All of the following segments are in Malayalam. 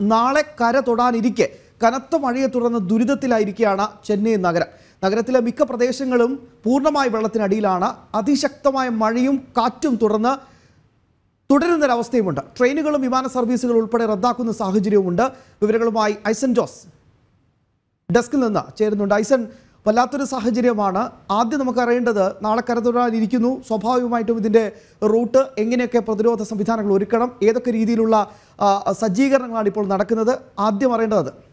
നാളെ കര തൊടാനിരിക്കെ കനത്ത മഴയെ തുടർന്ന് ദുരിതത്തിലായിരിക്കുകയാണ് ചെന്നൈ നഗരം നഗരത്തിലെ മിക്ക പ്രദേശങ്ങളും പൂർണ്ണമായി വെള്ളത്തിനടിയിലാണ് അതിശക്തമായ മഴയും കാറ്റും തുടർന്ന് തുടരുന്നൊരവസ്ഥയുമുണ്ട് ട്രെയിനുകളും വിമാന സർവീസുകൾ ഉൾപ്പെടെ റദ്ദാക്കുന്ന സാഹചര്യവുമുണ്ട് വിവരങ്ങളുമായി ഐസൻ ജോസ് ഡെസ്കിൽ നിന്ന് ചേരുന്നുണ്ട് ഐസൻ വല്ലാത്തൊരു സാഹചര്യമാണ് ആദ്യം നമുക്ക് അറിയേണ്ടത് നാളെ കരതൊഴാനിരിക്കുന്നു സ്വാഭാവികമായിട്ടും ഇതിൻ്റെ റൂട്ട് എങ്ങനെയൊക്കെ പ്രതിരോധ സംവിധാനങ്ങൾ ഒരുക്കണം ഏതൊക്കെ രീതിയിലുള്ള ആ, സജ്ജീകരണങ്ങളാണ് ഇപ്പോൾ നടക്കുന്നത് ആദ്യം അറിയേണ്ടത് അത്.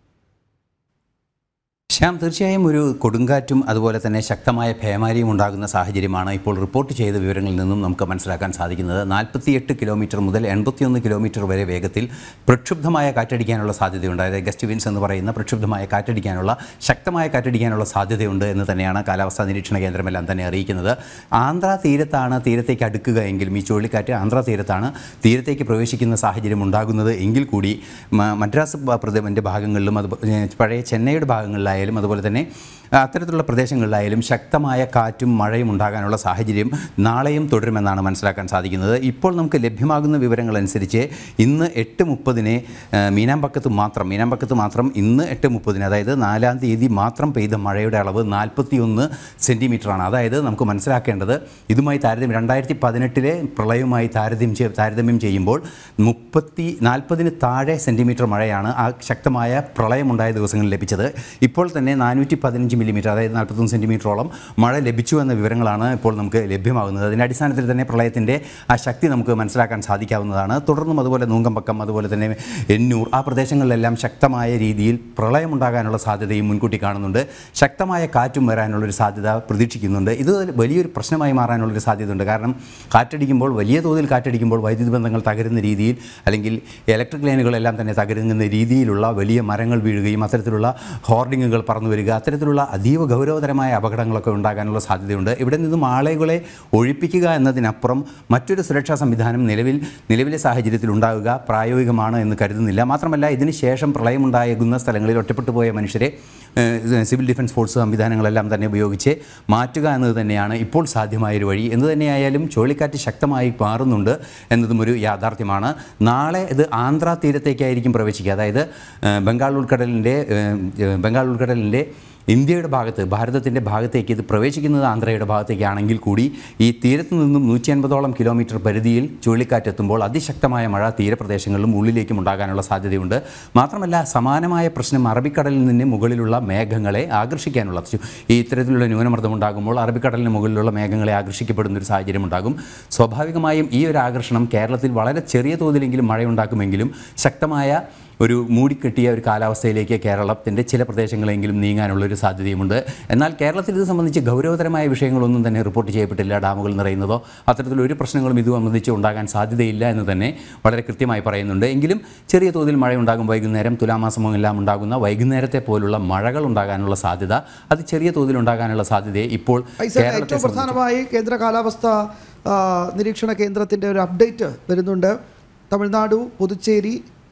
ശ്യാം തീർച്ചയായും ഒരു കൊടുങ്കാറ്റും അതുപോലെ തന്നെ ശക്തമായ പേമാരിയും ഉണ്ടാകുന്ന സാഹചര്യമാണ് ഇപ്പോൾ റിപ്പോർട്ട് ചെയ്ത വിവരങ്ങളിൽ നിന്നും നമുക്ക് മനസ്സിലാക്കാൻ സാധിക്കുന്നത് നാൽപ്പത്തിയെട്ട് കിലോമീറ്റർ മുതൽ എൺപത്തിയൊന്ന് കിലോമീറ്റർ വരെ വേഗത്തിൽ പ്രക്ഷുബ്ധമായ കാറ്റടിക്കാനുള്ള സാധ്യതയുണ്ട് അതായത് ഗസ്റ്റ് വിൻസ് എന്ന് പറയുന്ന പ്രക്ഷുബ്ധമായ കാറ്റടിക്കാനുള്ള ശക്തമായ കാറ്റടിക്കാനുള്ള സാധ്യതയുണ്ട് എന്ന് തന്നെയാണ് കാലാവസ്ഥാ നിരീക്ഷണ കേന്ദ്രമെല്ലാം തന്നെ അറിയിക്കുന്നത് ആന്ധ്ര തീരത്താണ് തീരത്തേക്ക് അടുക്കുക എങ്കിലും ഈ ചുഴലിക്കാറ്റ് ആന്ധ്ര തീരത്താണ് തീരത്തേക്ക് പ്രവേശിക്കുന്ന സാഹചര്യം ഉണ്ടാകുന്നത് എങ്കിൽ കൂടി മ- മദ്രാസ് പ- പ്രദേശത്തിൻ്റെ ഭാഗങ്ങളിലും അത് പഴയ ചെന്നൈയുടെ ഭാഗങ്ങളിലായാലും അതുപോലെ തന്നെ ആ, അത്തരത്തിലുള്ള പ്രദേശങ്ങളിലായാലും ശക്തമായ കാറ്റും മഴയും ഉണ്ടാകാനുള്ള സാഹചര്യം നാളെയും തുടരുമെന്നാണ് മനസ്സിലാക്കാൻ സാധിക്കുന്നത് ഇപ്പോൾ നമുക്ക് ലഭ്യമാകുന്ന വിവരങ്ങൾ അനുസരിച്ച് ഇന്ന് എട്ട് മുപ്പതിന് മീനാമ്പക്കത്ത് മാത്രം മീനാമ്പക്കത്ത് മാത്രം ഇന്ന് എട്ട് മുപ്പതിന് അതായത് നാലാം തീയതി മാത്രം പെയ്ത മഴയുടെ അളവ് നാൽപ്പത്തിയൊന്ന് സെൻറ്റിമീറ്ററാണ് അതായത് നമുക്ക് മനസ്സിലാക്കേണ്ടത് ഇതുമായി താരതമ്യം രണ്ടായിരത്തി പതിനെട്ടിലെ പ്രളയവുമായി താരതമ്യം ചെയ്യ- താരതമ്യം ചെയ്യുമ്പോൾ മുപ്പത്തി നാൽപ്പതിന് താഴെ സെൻറ്റിമീറ്റർ മഴയാണ് ആ ശക്തമായ പ്രളയമുണ്ടായ ദിവസങ്ങളിൽ ലഭിച്ചത് ഇപ്പോൾ തന്നെ നാനൂറ്റി പതിനഞ്ച് മില്ലിമീറ്റർ അതായത് നാൽപ്പത്തൊന്ന് സെൻറ്റിമീറ്ററോളം മഴ ലഭിച്ചു എന്ന വിവരങ്ങളാണ് ഇപ്പോൾ നമുക്ക് ലഭ്യമാകുന്നത് അതിൻ്റെ അടിസ്ഥാനത്തിൽ തന്നെ പ്രളയത്തിൻ്റെ ആ ശക്തി നമുക്ക് മനസ്സിലാക്കാൻ സാധിക്കാവുന്നതാണ് തുടർന്നും അതുപോലെ നൂങ്കമ്പക്കം അതുപോലെ തന്നെ എന്നൂർ ആ പ്രദേശങ്ങളിലെല്ലാം ശക്തമായ രീതിയിൽ പ്രളയമുണ്ടാകാനുള്ള സാധ്യതയും മുൻകൂട്ടി കാണുന്നുണ്ട് ശക്തമായ കാറ്റും വരാനുള്ളൊരു സാധ്യത പ്രതീക്ഷിക്കുന്നുണ്ട് ഇത് വലിയൊരു പ്രശ്നമായി മാറാനുള്ളൊരു സാധ്യതയുണ്ട് കാരണം കാറ്റടിക്കുമ്പോൾ വലിയ തോതിൽ കാറ്റടിക്കുമ്പോൾ വൈദ്യുതി ബന്ധങ്ങൾ തകരുന്ന രീതിയിൽ അല്ലെങ്കിൽ ഇലക്ട്രിക് ലൈനുകളെല്ലാം തന്നെ തകരുന്ന രീതിയിലുള്ള വലിയ മരങ്ങൾ വീഴുകയും അത്തരത്തിലുള്ള ഹോർഡിങ്ങുകൾ പറന്നു വരിക അത്തരത്തിലുള്ള അതീവ ഗൗരവതരമായ അപകടങ്ങളൊക്കെ ഉണ്ടാകാനുള്ള സാധ്യതയുണ്ട് ഇവിടെ നിന്നും ആളുകളെ ഒഴിപ്പിക്കുക എന്നതിനപ്പുറം മറ്റൊരു സുരക്ഷാ സംവിധാനം നിലവിൽ നിലവിലെ സാഹചര്യത്തിൽ ഉണ്ടാവുക പ്രായോഗികമാണ് എന്ന് കരുതുന്നില്ല മാത്രമല്ല ഇതിന് ശേഷം പ്രളയമുണ്ടാകുന്ന സ്ഥലങ്ങളിൽ ഒറ്റപ്പെട്ടു പോയ മനുഷ്യരെ ഏഹ്, സിവിൽ ഡിഫൻസ് ഫോഴ്സ് സംവിധാനങ്ങളെല്ലാം തന്നെ ഉപയോഗിച്ച് മാറ്റുക എന്നത് തന്നെയാണ് ഇപ്പോൾ സാധ്യമായൊരു വഴി എന്ത് തന്നെയായാലും ചുഴലിക്കാറ്റ് ശക്തമായി മാറുന്നുണ്ട് എന്നതും ഒരു യാഥാർത്ഥ്യമാണ് നാളെ ഇത് ആന്ധ്ര തീരത്തേക്കായിരിക്കും പ്രവേശിക്കുക അതായത് ഏഹ്, ബംഗാൾ ഉൾക്കടലിൻ്റെ ഏഹ്, ബംഗാൾ ഉൾക്കടലിൻ്റെ ഇന്ത്യയുടെ ഭാഗത്ത് ഭാരതത്തിൻ്റെ ഭാഗത്തേക്ക് ഇത് പ്രവേശിക്കുന്നത് ആന്ധ്രയുടെ ഭാഗത്തേക്കാണെങ്കിൽ കൂടി ഈ തീരത്തു നിന്നും നൂറ്റി അൻപതോളം കിലോമീറ്റർ പരിധിയിൽ ചുഴലിക്കാറ്റ് എത്തുമ്പോൾ അതിശക്തമായ മഴ തീരപ്രദേശങ്ങളിലും ഉള്ളിലേക്കും ഉണ്ടാകാനുള്ള സാധ്യതയുണ്ട് മാത്രമല്ല സമാനമായ പ്രശ്നം അറബിക്കടലിൽ നിന്ന് മുകളിലുള്ള മേഘങ്ങളെ ആകർഷിക്കാനുള്ള ചു- ഈ ഇത്തരത്തിലുള്ള ന്യൂനമർദ്ദം ഉണ്ടാകുമ്പോൾ അറബിക്കടലിന് മുകളിലുള്ള മേഘങ്ങളെ ആകർഷിക്കപ്പെടുന്ന ഒരു സാഹചര്യം ഉണ്ടാകും സ്വാഭാവികമായും ഈ ഒരു ആകർഷണം കേരളത്തിൽ വളരെ ചെറിയ തോതിലെങ്കിലും മഴയുണ്ടാക്കുമെങ്കിലും ശക്തമായ ഒരു മൂടിക്കെട്ടിയ ഒരു കാലാവസ്ഥയിലേക്ക് കേരളത്തിൻ്റെ ചില പ്രദേശങ്ങളെങ്കിലും നീങ്ങാനുള്ളൊരു സാധ്യതയുമുണ്ട് എന്നാൽ കേരളത്തിൽ ഇത് സംബന്ധിച്ച് ഗൗരവതരമായ വിഷയങ്ങളൊന്നും തന്നെ റിപ്പോർട്ട് ചെയ്യപ്പെട്ടില്ല ഡാമുകൾ നിറയുന്നതോ അത്തരത്തിലൊരു പ്രശ്നങ്ങളും ഇത് സംബന്ധിച്ച് ഉണ്ടാകാൻ സാധ്യതയില്ല എന്ന് തന്നെ വളരെ കൃത്യമായി പറയുന്നുണ്ട് എങ്കിലും ചെറിയ തോതിൽ മഴ ഉണ്ടാകും വൈകുന്നേരം തുലാമാസമെല്ലാം ഉണ്ടാകുന്ന വൈകുന്നേരത്തെ പോലുള്ള മഴകൾ ഉണ്ടാകാനുള്ള സാധ്യത അത് ചെറിയ തോതിൽ ഉണ്ടാകാനുള്ള സാധ്യതയെ ഇപ്പോൾ ഐസൻ കേരളത്തെ ഏറ്റവും സംബന്ധിച്ച് പ്രധാനമായി കേന്ദ്ര കാലാവസ്ഥ ആ, നിരീക്ഷണ കേന്ദ്രത്തിൻ്റെ ഒരു അപ്ഡേറ്റ് വരുന്നുണ്ട് തമിഴ്നാട് പുതുച്ചേരി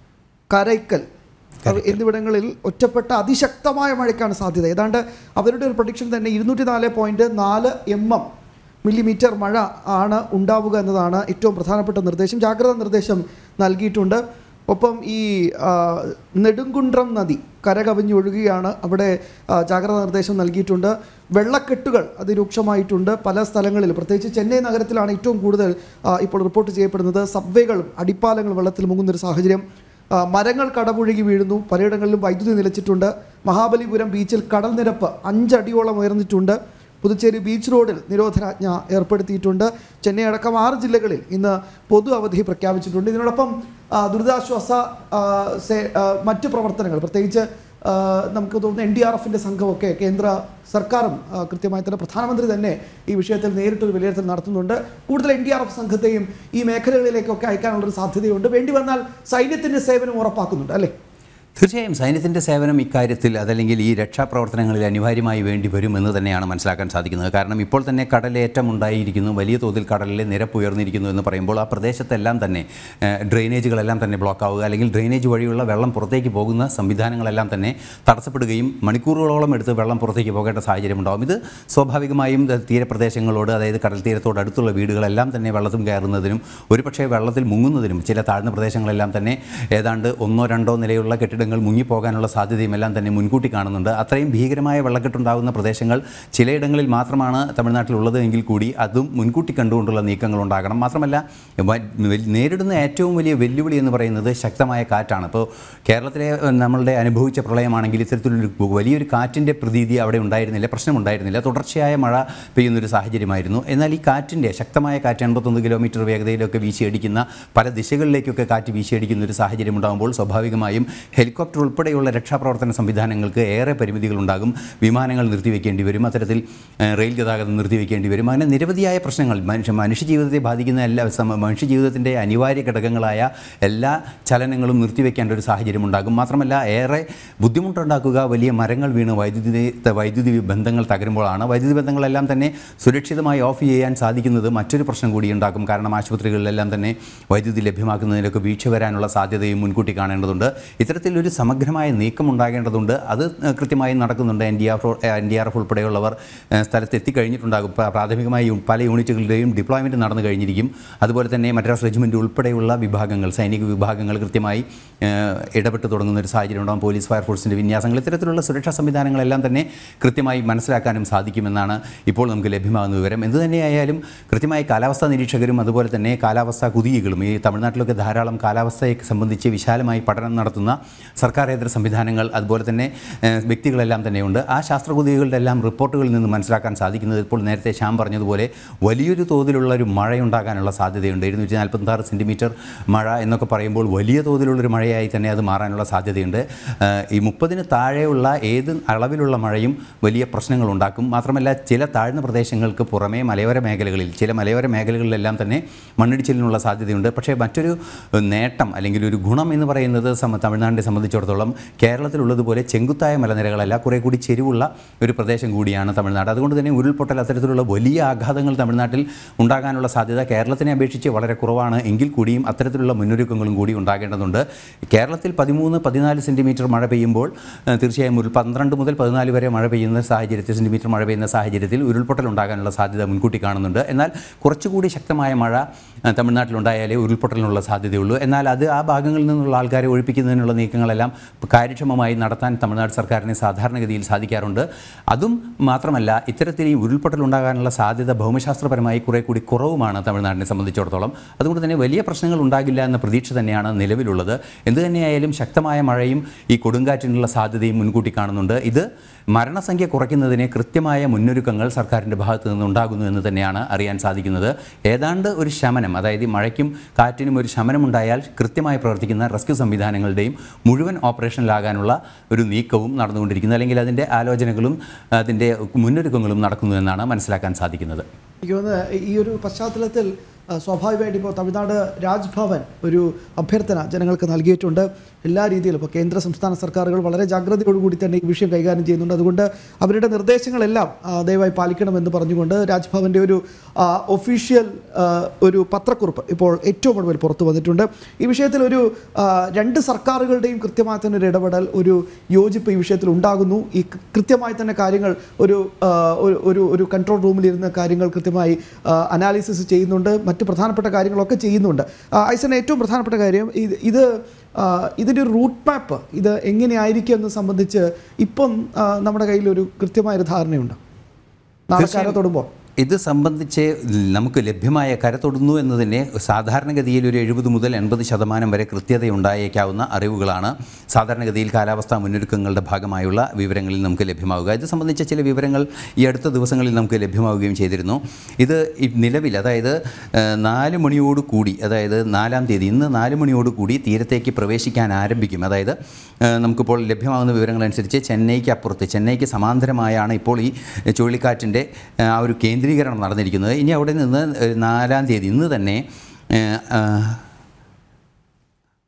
കരൈക്കൽ എന്നിവിടങ്ങളിൽ ഒറ്റപ്പെട്ട അതിശക്തമായ മഴയ്ക്കാണ് സാധ്യത ഏതാണ്ട് അവരുടെ ഒരു പ്രൊഡിക്ഷൻ തന്നെ ഇരുന്നൂറ്റി നാല് പോയിന്റ് നാല് എം എം മില്ലിമീറ്റർ മഴ ആണ് ഉണ്ടാവുക എന്നതാണ് ഏറ്റവും പ്രധാനപ്പെട്ട നിർദ്ദേശം ജാഗ്രതാ നിർദ്ദേശം നൽകിയിട്ടുണ്ട് ഒപ്പം ഈ ആ, നെടുങ്കുണ്ട്രം നദി കരകവിഞ്ഞൊഴുകുകയാണ് അവിടെ ആ, ജാഗ്രതാ നിർദ്ദേശം നൽകിയിട്ടുണ്ട് വെള്ളക്കെട്ടുകൾ അതിരൂക്ഷമായിട്ടുണ്ട് പല സ്ഥലങ്ങളിൽ പ്രത്യേകിച്ച് ചെന്നൈ നഗരത്തിലാണ് ഏറ്റവും കൂടുതൽ ആ, ഇപ്പോൾ റിപ്പോർട്ട് ചെയ്യപ്പെടുന്നത് സബ്വേകളും അടിപ്പാലങ്ങളും വെള്ളത്തിൽ മുങ്ങുന്നൊരു സാഹചര്യം ആ, മരങ്ങൾ കടപുഴകി വീഴുന്നു പലയിടങ്ങളിലും വൈദ്യുതി നിലച്ചിട്ടുണ്ട് മഹാബലിപുരം ബീച്ചിൽ കടൽ നിരപ്പ് അഞ്ചടിയോളം ഉയർന്നിട്ടുണ്ട് പുതുച്ചേരി ബീച്ച് റോഡിൽ നിരോധനാജ്ഞ ഏർപ്പെടുത്തിയിട്ടുണ്ട് ചെന്നൈ അടക്കം ആറ് ജില്ലകളിൽ ഇന്ന് പൊതു അവധി പ്രഖ്യാപിച്ചിട്ടുണ്ട് ഇതിനോടൊപ്പം ആ, ദുരിതാശ്വാസ ആ, സേ- ആ, മറ്റ് പ്രവർത്തനങ്ങൾ പ്രത്യേകിച്ച് ആ, നമുക്ക് തോന്നുന്നു എൻ ഡി ആർ എഫിൻ്റെ സംഘമൊക്കെ കേന്ദ്ര സർക്കാരും ആ, കൃത്യമായി തന്നെ പ്രധാനമന്ത്രി തന്നെ ഈ വിഷയത്തിൽ നേരിട്ടൊരു വിലയിരുത്തൽ നടത്തുന്നുണ്ട് കൂടുതൽ എൻ ഡി ആർ എഫ് സംഘത്തെയും ഈ മേഖലകളിലേക്കൊക്കെ അയക്കാനുള്ളൊരു സാധ്യതയുണ്ട് വേണ്ടി വന്നാൽ സൈന്യത്തിൻ്റെ സേവനം ഉറപ്പാക്കുന്നുണ്ട് അല്ലേ തീർച്ചയായും സൈന്യത്തിൻ്റെ സേവനം ഇക്കാര്യത്തിൽ അതല്ലെങ്കിൽ ഈ രക്ഷാപ്രവർത്തനങ്ങളിൽ അനിവാര്യമായി വേണ്ടി വരുമെന്ന് തന്നെയാണ് മനസ്സിലാക്കാൻ സാധിക്കുന്നത് കാരണം ഇപ്പോൾ തന്നെ കടലേറ്റം ഉണ്ടായിരിക്കുന്നു വലിയ തോതിൽ കടലിലെ നിരപ്പ് ഉയർന്നിരിക്കുന്നു എന്ന് പറയുമ്പോൾ ആ പ്രദേശത്തെല്ലാം തന്നെ ഏഹ്, ഡ്രെയിനേജുകളെല്ലാം തന്നെ ബ്ലോക്ക് ആവുക അല്ലെങ്കിൽ ഡ്രെയിനേജ് വഴിയുള്ള വെള്ളം പുറത്തേക്ക് പോകുന്ന സംവിധാനങ്ങളെല്ലാം തന്നെ തടസ്സപ്പെടുകയും മണിക്കൂറുകളോളം എടുത്ത് വെള്ളം പുറത്തേക്ക് പോകേണ്ട സാഹചര്യം ഉണ്ടാകും ഇത് സ്വാഭാവികമായും ദ- തീരപ്രദേശങ്ങളോട് അതായത് കടൽ തീരത്തോട് അടുത്തുള്ള വീടുകളെല്ലാം തന്നെ വെള്ളത്തിൽ കയറുന്നതിനും ഒരുപക്ഷെ വെള്ളത്തിൽ മുങ്ങുന്നതിനും ചില താഴ്ന്ന പ്രദേശങ്ങളെല്ലാം തന്നെ ഏതാണ്ട് ഒന്നോ രണ്ടോ നിലയുള്ള കെട്ടിടങ്ങൾ മുങ്ങിപ്പോകാനുള്ള സാധ്യതയും എല്ലാം തന്നെ മുൻകൂട്ടി കാണുന്നുണ്ട് അത്രയും ഭീകരമായ വെള്ളക്കെട്ടുണ്ടാകുന്ന പ്രദേശങ്ങൾ ചിലയിടങ്ങളിൽ മാത്രമാണ് തമിഴ്നാട്ടിലുള്ളത് എങ്കിൽ കൂടി അതും മുൻകൂട്ടി കണ്ടുകൊണ്ടുള്ള നീക്കങ്ങൾ ഉണ്ടാകണം മാത്രമല്ല വ- വെൽ- നേരിടുന്ന ഏറ്റവും വലിയ വെല്ലുവിളി എന്ന് പറയുന്നത് ശക്തമായ കാറ്റാണ് ഇപ്പോൾ കേരളത്തിലെ ഏഹ്, നമ്മളുടെ അനുഭവിച്ച പ്രളയമാണെങ്കിൽ ഇത്തരത്തിലൊരു വലിയൊരു കാറ്റിൻ്റെ പ്രതീതി അവിടെ ഉണ്ടായിരുന്നില്ല പ്രശ്നമുണ്ടായിരുന്നില്ല തുടർച്ചയായ മഴ പെയ്യുന്നൊരു സാഹചര്യമായിരുന്നു എന്നാൽ ഈ കാറ്റിൻ്റെ ശക്തമായ കാറ്റ് എൺപത്തൊന്ന് കിലോമീറ്റർ വേഗതയിലൊക്കെ വീശിയടിക്കുന്ന പല ദിശകളിലേക്കൊക്കെ കാറ്റ് വീശിയടിക്കുന്ന ഒരു സാഹചര്യം ഉണ്ടാകുമ്പോൾ സ്വാഭാവികമായും ഹെലികോപ്റ്റർ ഉൾപ്പെടെയുള്ള രക്ഷാപ്രവർത്തന സംവിധാനങ്ങൾക്ക് ഏറെ പരിമിതികളുണ്ടാകും വിമാനങ്ങൾ നിർത്തിവെക്കേണ്ടി വരും അത്തരത്തിൽ ഏഹ്, റെയിൽ ഗതാഗതം നിർത്തിവെക്കേണ്ടി വരും അങ്ങനെ നിരവധിയായ പ്രശ്നങ്ങൾ മനുഷ്യ മനുഷ്യ ജീവിതത്തെ ബാധിക്കുന്ന എല്ലാ സമ- മനുഷ്യ ജീവിതത്തിൻ്റെ അനിവാര്യ ഘടകങ്ങളായ എല്ലാ ചലനങ്ങളും നിർത്തിവെക്കേണ്ട ഒരു സാഹചര്യം ഉണ്ടാകും മാത്രമല്ല ഏറെ ബുദ്ധിമുട്ടുണ്ടാക്കുക വലിയ മരങ്ങൾ വീണ് വൈദ്യുതി വൈദ്യുതി ബന്ധങ്ങൾ തകരുമ്പോഴാണ് വൈദ്യുതി ബന്ധങ്ങളെല്ലാം തന്നെ സുരക്ഷിതമായി ഓഫ് ചെയ്യാൻ സാധിക്കുന്നത് മറ്റൊരു പ്രശ്നം കൂടി ഉണ്ടാക്കും കാരണം ആശുപത്രികളിലെല്ലാം തന്നെ വൈദ്യുതി ലഭ്യമാക്കുന്നതിലൊക്കെ വീഴ്ച വരാനുള്ള സാധ്യതയും മുൻകൂട്ടി കാണേണ്ടതുണ്ട് ഇത്തരത്തിലൊരു സമഗ്രമായ നീക്കം ഉണ്ടാകേണ്ടതുണ്ട് അത് ഏഹ്, കൃത്യമായി നടക്കുന്നുണ്ട് N D R N D R F ഉൾപ്പെടെയുള്ളവർ ഏഹ്, സ്ഥലത്ത് എത്തിക്കഴിഞ്ഞിട്ടുണ്ടാകും പ്ര- പ്രാഥമികമായി പല യൂണിറ്റുകളുടെയും ഡിപ്ലോയ്മെൻറ്റ് നടന്നു കഴിഞ്ഞിരിക്കും അതുപോലെ തന്നെ മദ്രാസ് റെജിമെൻറ്റ് ഉൾപ്പെടെയുള്ള വിഭാഗങ്ങൾ സൈനിക വിഭാഗങ്ങൾ കൃത്യമായി ഏഹ്, ഇടപെട്ട് തുടങ്ങുന്ന ഒരു സാഹചര്യം ഉണ്ടാകും പോലീസ് ഫയർഫോഴ്സിൻ്റെ വിന്യാസങ്ങൾ ഇത്തരത്തിലുള്ള സുരക്ഷാ സംവിധാനങ്ങളെല്ലാം തന്നെ കൃത്യമായി മനസ്സിലാക്കാനും സാധിക്കുമെന്നാണ് ഇപ്പോൾ നമുക്ക് ലഭ്യമാകുന്ന വിവരം എന്തു തന്നെയായാലും കൃത്യമായി കാലാവസ്ഥാ നിരീക്ഷകരും അതുപോലെ തന്നെ കാലാവസ്ഥാ കുതികകളും ഈ തമിഴ്നാട്ടിലൊക്കെ ധാരാളം കാലാവസ്ഥയെ സംബന്ധിച്ച് വിശാലമായി പഠനം നടത്തുന്ന സർക്കാരേതര സംവിധാനങ്ങൾ അതുപോലെ തന്നെ ഏഹ്, വ്യക്തികളെല്ലാം തന്നെയുണ്ട് ആ ശാസ്ത്രകുതികളുടെ എല്ലാം റിപ്പോർട്ടുകളിൽ നിന്ന് മനസ്സിലാക്കാൻ സാധിക്കുന്നത് ഇപ്പോൾ നേരത്തെ ശ്യാം പറഞ്ഞതുപോലെ വലിയൊരു തോതിലുള്ള ഒരു മഴയുണ്ടാകാനുള്ള സാധ്യതയുണ്ട് ഇരുന്നൂറ്റി നാൽപ്പത്താറ് സെൻറ്റിമീറ്റർ മഴ എന്നൊക്കെ പറയുമ്പോൾ വലിയ തോതിലുള്ളൊരു മഴയായി തന്നെ അത് മാറാനുള്ള സാധ്യതയുണ്ട് ഏഹ്, ഈ മുപ്പതിന് താഴെയുള്ള ഏത് അളവിലുള്ള മഴയും വലിയ പ്രശ്നങ്ങൾ ഉണ്ടാക്കും മാത്രമല്ല ചില താഴ്ന്ന പ്രദേശങ്ങൾക്ക് പുറമേ മലയോര മേഖലകളിൽ ചില മലയോര മേഖലകളിലെല്ലാം തന്നെ മണ്ണിടിച്ചിലിനുള്ള സാധ്യതയുണ്ട് പക്ഷേ മറ്റൊരു ഏഹ്, നേട്ടം അല്ലെങ്കിൽ ഒരു ഗുണം എന്ന് പറയുന്നത് സമ- തമിഴ്നാടിനെ സംബന്ധിച്ചിടത്തോളം കേരളത്തിലുള്ളതുപോലെ ചെങ്കുത്തായ മലനിരകളല്ല കുറേ കൂടി ചെരിവുള്ള ഒരു പ്രദേശം കൂടിയാണ് തമിഴ്നാട് അതുകൊണ്ട് തന്നെ ഉരുൾപൊട്ടൽ അത്തരത്തിലുള്ള വലിയ ആഘാതങ്ങൾ തമിഴ്നാട്ടിൽ ഉണ്ടാകാനുള്ള സാധ്യത കേരളത്തിനെ അപേക്ഷിച്ച് വളരെ കുറവാണ് എങ്കിൽ കൂടിയും അത്തരത്തിലുള്ള മുന്നൊരുക്കങ്ങളും കൂടി ഉണ്ടാകേണ്ടതുണ്ട് കേരളത്തിൽ പതിമൂന്ന് പതിനാല് സെൻറ്റിമീറ്റർ മഴ പെയ്യുമ്പോൾ ഏഹ്, തീർച്ചയായും ഒരു പന്ത്രണ്ട് മുതൽ പതിനാല് വരെ മഴ പെയ്യുന്ന സാഹചര്യത്തിൽ സെൻറ്റിമീറ്റർ മഴ പെയ്യുന്ന സാഹചര്യത്തിൽ ഉരുൾപൊട്ടൽ ഉണ്ടാകാനുള്ള സാധ്യത മുൻകൂട്ടി കാണുന്നുണ്ട് എന്നാൽ കുറച്ചുകൂടി ശക്തമായ മഴ ഏഹ്, തമിഴ്നാട്ടിലുണ്ടായാലേ ഉരുൾപൊട്ടലിനുള്ള സാധ്യതയുള്ളൂ എന്നാൽ അത് ആ ഭാഗങ്ങളിൽ നിന്നുള്ള ആൾക്കാരെ ഒഴിപ്പിക്കുന്നതിനുള്ള നീക്കങ്ങളെല്ലാം കാര്യക്ഷമമായി നടത്താൻ തമിഴ്നാട് സർക്കാരിന് സാധാരണഗതിയിൽ സാധിക്കാറുണ്ട് അതും മാത്രമല്ല ഇത്തരത്തിൽ ഈ ഉരുൾപൊട്ടൽ ഉണ്ടാകാനുള്ള സാധ്യത ഭൗമശാസ്ത്രപരമായി കുറേ കൂടി കുറവുമാണ് തമിഴ്നാടിനെ സംബന്ധിച്ചിടത്തോളം അതുകൊണ്ട് തന്നെ വലിയ പ്രശ്നങ്ങൾ ഉണ്ടാകില്ല എന്ന പ്രതീക്ഷ തന്നെയാണ് നിലവിലുള്ളത് എന്തു തന്നെയായാലും ശക്തമായ മഴയും ഈ കൊടുങ്കാറ്റിനുള്ള സാധ്യതയും മുൻകൂട്ടി കാണുന്നുണ്ട് ഇത് മരണസംഖ്യ കുറയ്ക്കുന്നതിന് കൃത്യമായ മുന്നൊരുക്കങ്ങൾ സർക്കാരിൻ്റെ ഭാഗത്തു നിന്നുണ്ടാകുന്നു എന്ന് തന്നെയാണ് അറിയാൻ സാധിക്കുന്നത് ഏതാണ്ട് ഒരു ശമനം അതായത് ഈ മഴയ്ക്കും കാറ്റിനും ഒരു ശമനമുണ്ടായാൽ കൃത്യമായി പ്രവർത്തിക്കുന്ന റെസ്ക്യൂ സംവിധാനങ്ങളുടെയും മുഴുവൻ ഓപ്പറേഷനിലാകാനുള്ള ഒരു നീക്കവും നടന്നുകൊണ്ടിരിക്കുന്നു അല്ലെങ്കിൽ അതിൻ്റെ ആലോചനകളും അതിൻ്റെ മുന്നൊരുക്കങ്ങളും നടക്കുന്നു എന്നാണ് മനസ്സിലാക്കാൻ സാധിക്കുന്നത് എനിക്ക് തോന്നുന്നത് ഈ ഒരു പശ്ചാത്തലത്തിൽ ആ, സ്വാഭാവികമായിട്ട് ഇപ്പോൾ തമിഴ്നാട് രാജ്ഭവൻ ഒരു അഭ്യർത്ഥന ജനങ്ങൾക്ക് നൽകിയിട്ടുണ്ട് എല്ലാ രീതിയിലും ഇപ്പോൾ കേന്ദ്ര സംസ്ഥാന സർക്കാരുകൾ വളരെ ജാഗ്രതയോടുകൂടി തന്നെ ഈ വിഷയം കൈകാര്യം ചെയ്യുന്നുണ്ട് അതുകൊണ്ട് അവരുടെ നിർദ്ദേശങ്ങളെല്ലാം ആ, ദയവായി പാലിക്കണമെന്ന് പറഞ്ഞുകൊണ്ട് രാജ്ഭവൻ്റെ ഒരു ഒഫീഷ്യൽ ഒരു പത്രക്കുറിപ്പ് ഇപ്പോൾ ഏറ്റവും ഒടുവിൽ പുറത്തു വന്നിട്ടുണ്ട് ഈ വിഷയത്തിൽ ഒരു ആ, രണ്ട് സർക്കാരുകളുടെയും കൃത്യമായ തന്നെ ഒരു ഇടപെടൽ ഒരു യോജിപ്പ് ഈ വിഷയത്തിൽ ഉണ്ടാകുന്നു ഈ കൃ- കൃത്യമായി തന്നെ കാര്യങ്ങൾ ഒരു ആ, ഒരു- ഒരു ഒരു കൺട്രോൾ റൂമിലിരുന്ന കാര്യങ്ങൾ കൃത്യമായി അനാലിസിസ് ചെയ്യുന്നുണ്ട് മറ്റ് പ്രധാനപ്പെട്ട കാര്യങ്ങളൊക്കെ ചെയ്യുന്നുണ്ട് ആ, ഐസന് ഏറ്റവും പ്രധാനപ്പെട്ട കാര്യം ഇത് ഇത് ആ, ഇതിൻ്റെ ഒരു റൂട്ട് മാപ്പ് ഇത് എങ്ങനെയായിരിക്കും എന്ന് സംബന്ധിച്ച് ഇപ്പം ആ, നമ്മുടെ കയ്യിൽ ഒരു കൃത്യമായൊരു ധാരണയുണ്ട് നാളെ തീർച്ചയായും. കാലം തൊടുമ്പോൾ ഇത് സംബന്ധിച്ച് നമുക്ക് ലഭ്യമായ കരതൊടുന്നു എന്നതിനെ സാധാരണഗതിയിൽ ഒരു എഴുപത് മുതൽ എൺപത് ശതമാനം വരെ കൃത്യതയുണ്ടായേക്കാവുന്ന അറിവുകളാണ് സാധാരണഗതിയിൽ കാലാവസ്ഥാ മുന്നൊരുക്കങ്ങളുടെ ഭാഗമായുള്ള വിവരങ്ങളിൽ നമുക്ക് ലഭ്യമാവുക ഇത് സംബന്ധിച്ച ചില വിവരങ്ങൾ ഈ അടുത്ത ദിവസങ്ങളിൽ നമുക്ക് ലഭ്യമാവുകയും ചെയ്തിരുന്നു ഇത് ഈ നിലവിൽ അതായത് ഏഹ്, നാല് മണിയോട് കൂടി അതായത് നാലാം തീയതി ഇന്ന് നാല് മണിയോട് കൂടി തീരത്തേക്ക് പ്രവേശിക്കാൻ ആരംഭിക്കും അതായത് ഏഹ്, നമുക്കിപ്പോൾ ലഭ്യമാകുന്ന വിവരങ്ങളനുസരിച്ച് ചെന്നൈക്ക് അപ്പുറത്ത് ചെന്നൈക്ക് സമാന്തരമായാണ് ഇപ്പോൾ ഈ ചുഴലിക്കാറ്റിൻ്റെ ഏഹ്, ആ ഒരു കേന്ദ്രീകരണം നടന്നിരിക്കുന്നത് ഇനി അവിടെ നിന്ന് ഏഹ്, നാലാം തീയതി ഇന്ന് തന്നെ ഏഹ്, ആഹ്,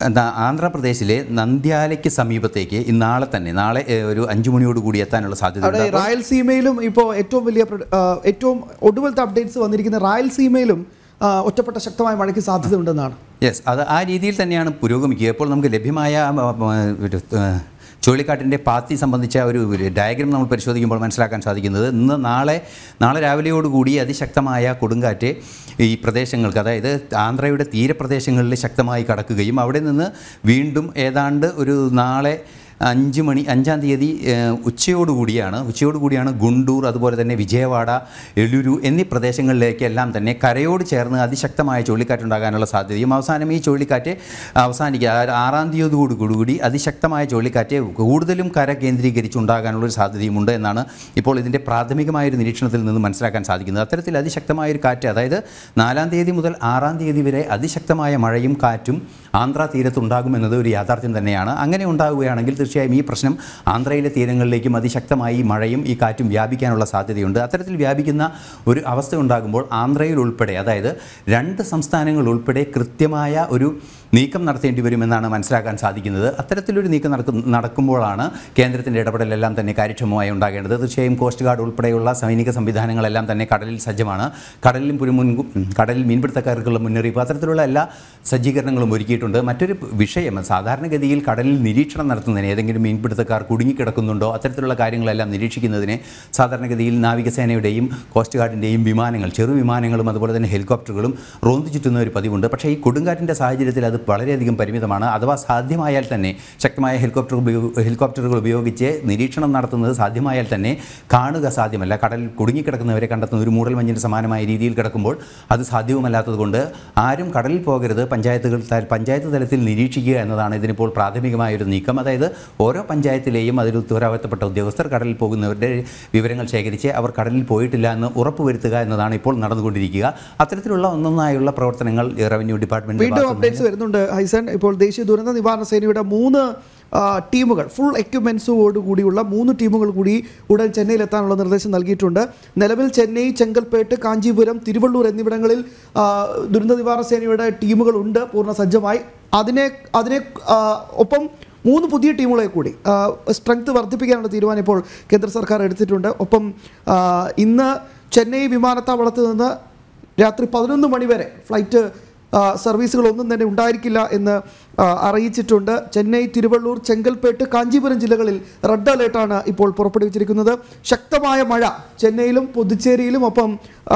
എന്താ ആന്ധ്രാപ്രദേശിലെ നന്ദ്യാലയ്ക്ക് സമീപത്തേക്ക് ഈ നാളെ തന്നെ നാളെ ഏ, ഒരു അഞ്ചു മണിയോട് കൂടി എത്താനുള്ള സാധ്യത അവിടെ റായൽസീമയിലും ഇപ്പോൾ ഏറ്റവും വലിയ പ്ര- ആ, ഏറ്റവും ഒടുവിലത്തെ അപ്ഡേറ്റ്സ് വന്നിരിക്കുന്ന റായൽസീമയിലും ആ, ഒറ്റപ്പെട്ട ശക്തമായ മഴയ്ക്ക് സാധ്യതയുണ്ടെന്നാണ് യെസ് അത് ആ രീതിയിൽ തന്നെയാണ് പുരോഗമിക്കുക ഇപ്പോൾ നമുക്ക് ലഭ്യമായ ആ, ആ, ഒരു ആ, ചുഴലിക്കാറ്റിൻ്റെ പാത്തി സംബന്ധിച്ച ഒരു ഒരു ഡയഗ്രം നമ്മൾ പരിശോധിക്കുമ്പോൾ മനസ്സിലാക്കാൻ സാധിക്കുന്നത് ഇന്ന് നാളെ നാളെ രാവിലെയോടുകൂടി അതിശക്തമായ കൊടുങ്കാറ്റ് ഈ പ്രദേശങ്ങൾക്ക് അതായത് ആന്ധ്രയുടെ തീരപ്രദേശങ്ങളിൽ ശക്തമായി കടക്കുകയും അവിടെ നിന്ന് വീണ്ടും ഏതാണ്ട് ഒരു നാളെ അഞ്ച് മണി അഞ്ചാം തീയതി ഏഹ്, ഉച്ചയോടുകൂടിയാണ് ഉച്ചയോടുകൂടിയാണ് ഗുണ്ടൂർ അതുപോലെ തന്നെ വിജയവാഡ എളുരു എന്നീ പ്രദേശങ്ങളിലേക്കെല്ലാം തന്നെ കരയോട് ചേർന്ന് അതിശക്തമായ ചുഴലിക്കാറ്റുണ്ടാകാനുള്ള സാധ്യതയും അവസാനം ഈ ചുഴലിക്കാറ്റ് അവസാനിക്കുക അതായത് ആറാം തീയതിയോടുകൂടി അതിശക്തമായ ചുഴലിക്കാറ്റ് കൂടുതലും കര കേന്ദ്രീകരിച്ചുണ്ടാകാനുള്ള ഒരു സാധ്യതയുമുണ്ട് എന്നാണ് ഇപ്പോൾ ഇതിൻ്റെ പ്രാഥമികമായ ഒരു നിരീക്ഷണത്തിൽ നിന്ന് മനസ്സിലാക്കാൻ സാധിക്കുന്നത് അത്തരത്തിൽ അതിശക്തമായ ഒരു കാറ്റ് അതായത് നാലാം തീയതി മുതൽ ആറാം തീയതി വരെ അതിശക്തമായ മഴയും കാറ്റും ആന്ധ്ര തീരത്തുണ്ടാകുമെന്നത് ഒരു യാഥാർത്ഥ്യം തന്നെയാണ് അങ്ങനെ ഉണ്ടാവുകയാണെങ്കിൽ തീർച്ചയായും ഈ പ്രശ്നം ആന്ധ്രയിലെ തീരങ്ങളിലേക്കും അതിശക്തമായി ഈ മഴയും ഈ കാറ്റും വ്യാപിക്കാനുള്ള സാധ്യതയുണ്ട് അത്തരത്തിൽ വ്യാപിക്കുന്ന ഒരു അവസ്ഥ ഉണ്ടാകുമ്പോൾ ആന്ധ്രയിൽ ഉൾപ്പെടെ അതായത് രണ്ട് സംസ്ഥാനങ്ങൾ ഉൾപ്പെടെ കൃത്യമായ ഒരു നീക്കം നടത്തേണ്ടി വരുമെന്നാണ് മനസ്സിലാക്കാൻ സാധിക്കുന്നത് അത്തരത്തിലൊരു നീക്കം നടക്കും നടക്കുമ്പോഴാണ് കേന്ദ്രത്തിൻ്റെ ഇടപെടലെല്ലാം തന്നെ കാര്യക്ഷമമായി ഉണ്ടാകേണ്ടത് തീർച്ചയായും കോസ്റ്റ് ഗാർഡ് ഉൾപ്പെടെയുള്ള സൈനിക സംവിധാനങ്ങളെല്ലാം തന്നെ കടലിൽ സജ്ജമാണ് കടലിൽ ഒരു മുൻ കടലിൽ മീൻപിടുത്തക്കാർക്കുള്ള മുന്നറിയിപ്പ് അത്തരത്തിലുള്ള എല്ലാ സജ്ജീകരണങ്ങളും ഒരുക്കിയിട്ടുണ്ട് മറ്റൊരു വിഷയം സാധാരണഗതിയിൽ കടലിൽ നിരീക്ഷണം നടത്തുന്നതിന് ഏതെങ്കിലും മീൻപിടുത്തക്കാർ കുടുങ്ങിക്കിടക്കുന്നുണ്ടോ അത്തരത്തിലുള്ള കാര്യങ്ങളെല്ലാം നിരീക്ഷിക്കുന്നതിന് സാധാരണഗതിയിൽ നാവികസേനയുടെയും കോസ്റ്റ് ഗാർഡിൻ്റെയും വിമാനങ്ങൾ ചെറു വിമാനങ്ങളും അതുപോലെ തന്നെ ഹെലികോപ്റ്ററുകളും റോന്തു ചുറ്റുന്ന ഒരു പതിവുണ്ട് പക്ഷേ ഈ കൊടുങ്കാറ്റിൻ്റെ സാഹചര്യത്തിൽ അത് വളരെയധികം പരിമിതമാണ് അഥവാ സാധ്യമായാൽ തന്നെ ശക്തമായ ഹെലികോപ്റ്റർ ഉപയോഗ ഹെലികോപ്റ്ററുകൾ ഉപയോഗിച്ച് നിരീക്ഷണം നടത്തുന്നത് സാധ്യമായാൽ തന്നെ കാണുക സാധ്യമല്ല കടലിൽ കുടുങ്ങിക്കിടക്കുന്നവരെ കണ്ടെത്തുന്ന ഒരു മൂടൽമഞ്ഞിന് സമാനമായ രീതിയിൽ കിടക്കുമ്പോൾ അത് സാധ്യവുമല്ലാത്തതുകൊണ്ട് ആരും കടലിൽ പോകരുത് പഞ്ചായത്തുകൾ ത- പഞ്ചായത്ത് തലത്തിൽ നിരീക്ഷിക്കുക എന്നതാണ് ഇതിനിപ്പോൾ പ്രാഥമികമായ ഒരു നീക്കം അതായത് ഓരോ പഞ്ചായത്തിലെയും അതിൽ ഉത്തരവാദിത്തപ്പെട്ട ഉദ്യോഗസ്ഥർ കടലിൽ പോകുന്നവരുടെ വിവരങ്ങൾ ശേഖരിച്ച് അവർ കടലിൽ പോയിട്ടില്ല എന്ന് ഉറപ്പുവരുത്തുക എന്നതാണ് ഇപ്പോൾ നടന്നുകൊണ്ടിരിക്കുക അത്തരത്തിലുള്ള ഒന്നൊന്നായുള്ള പ്രവർത്തനങ്ങൾ റവന്യൂ ഡിപ്പാർട്ട്മെന്റ് വീണ്ടും അപ്ഡേറ്റ്സ് വരുന്നുണ്ട് ഹൈസൻ ഇപ്പോൾ ദേശീയ ദുരന്ത നിവാരണ സേനയുടെ മൂന്ന് ആ, ടീമുകൾ ഫുൾ എക്യുപ്മെൻസോട് കൂടിയുള്ള മൂന്ന് ടീമുകൾ കൂടി ഉടൻ ചെന്നൈയിലെത്താനുള്ള നിർദ്ദേശം നൽകിയിട്ടുണ്ട് നിലവിൽ ചെന്നൈ ചെങ്കൽപ്പേട്ട് കാഞ്ചീപുരം തിരുവള്ളൂർ എന്നിവിടങ്ങളിൽ ആ, ദുരന്ത നിവാരണ സേനയുടെ ടീമുകളുണ്ട് പൂർണ്ണ സജ്ജമായി അതിനെ അതിനെ ആ, ഒപ്പം മൂന്ന് പുതിയ ടീമുകളെ കൂടി സ്ട്രെങ്ത് വർദ്ധിപ്പിക്കാനുള്ള തീരുമാനം ഇപ്പോൾ കേന്ദ്ര സർക്കാർ എടുത്തിട്ടുണ്ട് ഒപ്പം ആ, ഇന്ന് ചെന്നൈ വിമാനത്താവളത്ത് നിന്ന് രാത്രി പതിനൊന്ന് മണിവരെ ഫ്ലൈറ്റ് ആ, സർവീസുകളൊന്നും തന്നെ ഉണ്ടായിരിക്കില്ല എന്ന് ആ, അറിയിച്ചിട്ടുണ്ട് ചെന്നൈ തിരുവള്ളൂർ ചെങ്കൽപ്പേട്ട് കാഞ്ചീപുരം ജില്ലകളിൽ റെഡ് അലേർട്ടാണ് ഇപ്പോൾ പുറപ്പെടുവിച്ചിരിക്കുന്നത് ശക്തമായ മഴ ചെന്നൈയിലും പുതുച്ചേരിയിലും ഒപ്പം ആ,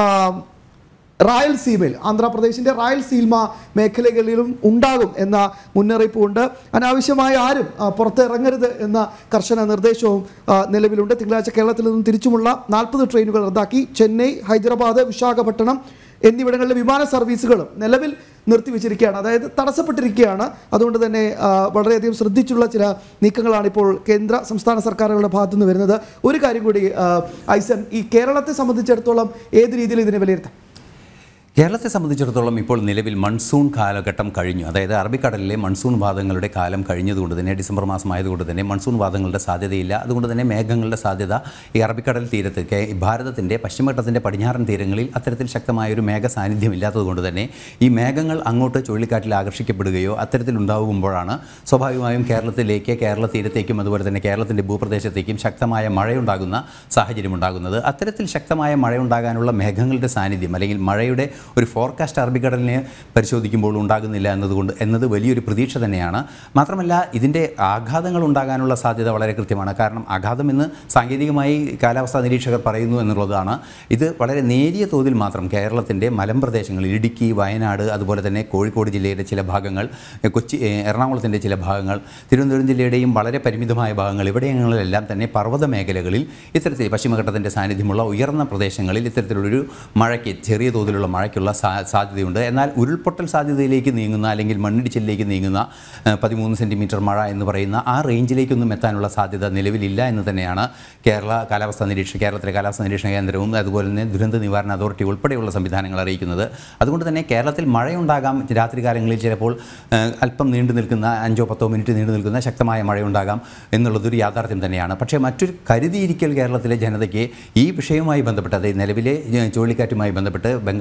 റായൽസീമയിൽ ആന്ധ്രാപ്രദേശിൻ്റെ റായൽസീമ മേഖലകളിലും ഉണ്ടാകും എന്ന മുന്നറിയിപ്പുണ്ട് അനാവശ്യമായ ആരും ആ, പുറത്തിറങ്ങരുത് എന്ന കർശന നിർദ്ദേശവും ആ, നിലവിലുണ്ട് തിങ്കളാഴ്ച കേരളത്തിൽ നിന്നും തിരിച്ചുമുള്ള നാൽപ്പത് ട്രെയിനുകൾ റദ്ദാക്കി ചെന്നൈ ഹൈദരാബാദ് വിശാഖപട്ടണം എന്നിവിടങ്ങളിലെ വിമാന സർവീസുകളും നിലവിൽ നിർത്തിവെച്ചിരിക്കുകയാണ് അതായത് തടസ്സപ്പെട്ടിരിക്കുകയാണ് അതുകൊണ്ട് തന്നെ ആ, വളരെയധികം ശ്രദ്ധിച്ചുള്ള ചില നീക്കങ്ങളാണ് ഇപ്പോൾ കേന്ദ്ര സംസ്ഥാന സർക്കാരുകളുടെ ഭാഗത്തു നിന്ന് വരുന്നത് ഒരു കാര്യം കൂടി ആ, ഐസൻ ഈ കേരളത്തെ സംബന്ധിച്ചിടത്തോളം ഏത് രീതിയിൽ ഇതിനെ വിലയിരുത്താം കേരളത്തെ സംബന്ധിച്ചിടത്തോളം ഇപ്പോൾ നിലവിൽ മൺസൂൺ കാലഘട്ടം കഴിഞ്ഞു അതായത് അറബിക്കടലിലെ മൺസൂൺ വാദങ്ങളുടെ കാലം കഴിഞ്ഞതുകൊണ്ട് തന്നെ ഡിസംബർ മാസമായതുകൊണ്ട് തന്നെ മൺസൂൺ വാദങ്ങളുടെ സാധ്യതയില്ല അതുകൊണ്ട് തന്നെ മേഘങ്ങളുടെ സാധ്യത ഈ അറബിക്കടൽ തീരത്ത് കേ- ഭാരതത്തിൻ്റെ പശ്ചിമഘട്ടത്തിൻ്റെ പടിഞ്ഞാറൻ തീരങ്ങളിൽ അത്തരത്തിൽ ശക്തമായ ഒരു മേഘ സാന്നിധ്യം ഇല്ലാത്തതുകൊണ്ട് തന്നെ ഈ മേഘങ്ങൾ അങ്ങോട്ട് ചുഴലിക്കാറ്റിൽ ആകർഷിക്കപ്പെടുകയോ അത്തരത്തിലുണ്ടാകുമ്പോഴാണ് സ്വാഭാവികമായും കേരളത്തിലേക്ക് കേരള തീരത്തേക്കും അതുപോലെ തന്നെ കേരളത്തിൻ്റെ ഭൂപ്രദേശത്തേക്കും ശക്തമായ മഴയുണ്ടാകുന്ന സാഹചര്യം ഉണ്ടാകുന്നത് അത്തരത്തിൽ ശക്തമായ മഴയുണ്ടാകാനുള്ള മേഘങ്ങളുടെ സാന്നിധ്യം അല്ലെങ്കിൽ മഴയുടെ ഒരു ഫോർകാസ്റ്റ് അറബിക്കടലിനെ പരിശോധിക്കുമ്പോൾ ഉണ്ടാകുന്നില്ല എന്നതുകൊണ്ട് എന്നത് വലിയൊരു പ്രതീക്ഷ തന്നെയാണ് മാത്രമല്ല ഇതിൻ്റെ ആഘാതങ്ങൾ ഉണ്ടാകാനുള്ള സാധ്യത വളരെ കൃത്യമാണ് കാരണം ആഘാതം എന്ന് സാങ്കേതികമായി കാലാവസ്ഥാ നിരീക്ഷകർ പറയുന്നു എന്നുള്ളതാണ് ഇത് വളരെ നേരിയ തോതിൽ മാത്രം കേരളത്തിൻ്റെ മലമ്പ്രദേശങ്ങളിൽ ഇടുക്കി വയനാട് അതുപോലെ തന്നെ കോഴിക്കോട് ജില്ലയുടെ ചില ഭാഗങ്ങൾ എ, കൊച്ചി എ, എറണാകുളത്തിൻ്റെ ചില ഭാഗങ്ങൾ തിരുവനന്തപുരം ജില്ലയുടെയും വളരെ പരിമിതമായ ഭാഗങ്ങൾ ഇവിടെങ്ങളിലെല്ലാം തന്നെ പർവ്വത മേഖലകളിൽ ഇത്തരത്തിൽ പശ്ചിമഘട്ടത്തിൻ്റെ സാന്നിധ്യമുള്ള ഉയർന്ന പ്രദേശങ്ങളിൽ ഇത്തരത്തിലുള്ളൊരു മഴയ്ക്ക് ചെറിയ തോതിലുള്ള മഴയ്ക്കുള്ള സാ- സാധ്യതയുണ്ട് എന്നാൽ ഉരുൾപൊട്ടൽ സാധ്യതയിലേക്ക് നീങ്ങുന്ന അല്ലെങ്കിൽ മണ്ണിടിച്ചിലേക്ക് നീങ്ങുന്ന ഏ, പതിമൂന്ന് സെൻറ്റിമീറ്റർ മഴ എന്ന് പറയുന്ന ആ റേഞ്ചിലേക്കൊന്നും എത്താനുള്ള സാധ്യത നിലവിലില്ല എന്ന് തന്നെയാണ് കേരള കാലാവസ്ഥാ നിരീക്ഷണ കേരളത്തിലെ കാലാവസ്ഥാ നിരീക്ഷണ കേന്ദ്രവും അതുപോലെ തന്നെ ദുരന്ത നിവാരണ അതോറിറ്റി ഉൾപ്പെടെയുള്ള സംവിധാനങ്ങൾ അറിയിക്കുന്നത് അതുകൊണ്ട് തന്നെ കേരളത്തിൽ മഴയുണ്ടാകാം രാത്രികാലങ്ങളിൽ ചിലപ്പോൾ ഏ, അല്പം നീണ്ടു നിൽക്കുന്ന അഞ്ചോ പത്തോ മിനിറ്റ് നീണ്ടു നിൽക്കുന്ന ശക്തമായ മഴയുണ്ടാകാം എന്നുള്ളതൊരു യാഥാർത്ഥ്യം തന്നെയാണ് പക്ഷേ മറ്റൊരു കരുതിയിരിക്കൽ കേരളത്തിലെ ജനതയ്ക്ക് ഈ വിഷയവുമായി ബന്ധപ്പെട്ട് അതായത് നിലവിലെ ഏ, ചുഴലിക്കാറ്റുമായി ബന്ധപ്പെട്ട് ബംഗാൾ ഉൾക്കടലിലെ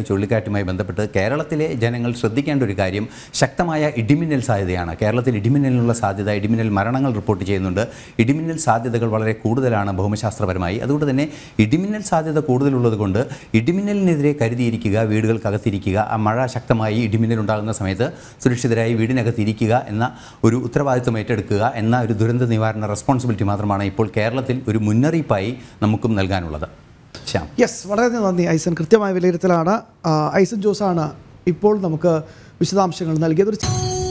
ചുഴലിക്കാറ്റുമായി ബന്ധപ്പെട്ട് കേരളത്തിലെ ജനങ്ങൾ ശ്രദ്ധിക്കേണ്ട ഒരു കാര്യം ശക്തമായ ഇടിമിന്നൽ സാധ്യതയാണ് കേരളത്തിൽ ഇടിമിന്നലിനുള്ള സാധ്യത ഇടിമിന്നൽ മരണങ്ങൾ റിപ്പോർട്ട് ചെയ്യുന്നുണ്ട് ഇടിമിന്നൽ സാധ്യതകൾ വളരെ കൂടുതലാണ് ഭൗമശാസ്ത്രപരമായി അതുകൊണ്ട് തന്നെ ഇടിമിന്നൽ സാധ്യത കൂടുതലുള്ളത് കൊണ്ട് ഇടിമിന്നലിനെതിരെ കരുതിയിരിക്കുക വീടുകൾക്കകത്തിരിക്കുക ആ മഴ ശക്തമായി ഇടിമിന്നൽ ഉണ്ടാകുന്ന സമയത്ത് സുരക്ഷിതരായി വീടിനകത്തിരിക്കുക എന്ന ഒരു ഉത്തരവാദിത്വം ഏറ്റെടുക്കുക എന്ന ഒരു ദുരന്ത നിവാരണ റെസ്പോൺസിബിലിറ്റി മാത്രമാണ് ഇപ്പോൾ കേരളത്തിൽ ഒരു മുന്നറിയിപ്പായി നമുക്കും നൽകാനുള്ളത് ശ്യാം യെസ് വളരെ നന്ദി ഐസൻ കൃത്യമായ വിലയിരുത്തലാണ് ആ, ഐസൻ ജോസാണ് ഇപ്പോൾ നമുക്ക് വിശദാംശങ്ങൾ നൽകിയത് ഒരു